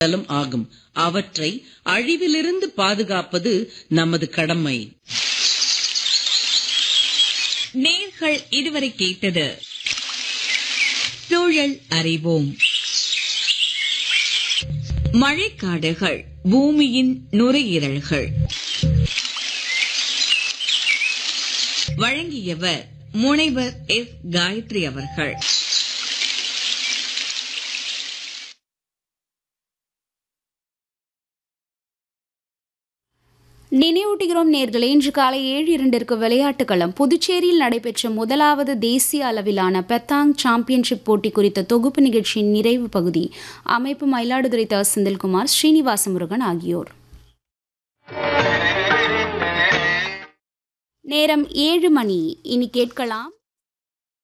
சுற்றுச்சூழலும் ஆகும் அவற்றை அழிவிலிருந்து பாதுகாப்பது நமது கடமை நேர்கள் இதுவரை கேட்டது சூழல் அறிவோம் மழைக்காடுகள் பூமியின் நுரையீரல்கள் வழங்கியவர் முனைவர் எஸ் காயத்ரி அவர்கள் நினைவூட்டுகிறோம் நேர்களே இன்று காலை ஏழு இரண்டிற்கு விளையாட்டுக் களம் புதுச்சேரியில் நடைபெற்ற முதலாவது தேசிய அளவிலான பெத்தாங் சாம்பியன்ஷிப் போட்டி குறித்த தொகுப்பு நிகழ்ச்சியின் நிறைவு பகுதி அமைப்பு மயிலாடுதுறை த செந்தில்குமார் ஸ்ரீனிவாச முருகன் ஆகியோர் நேரம் ஏழு மணி இனி கேட்கலாம்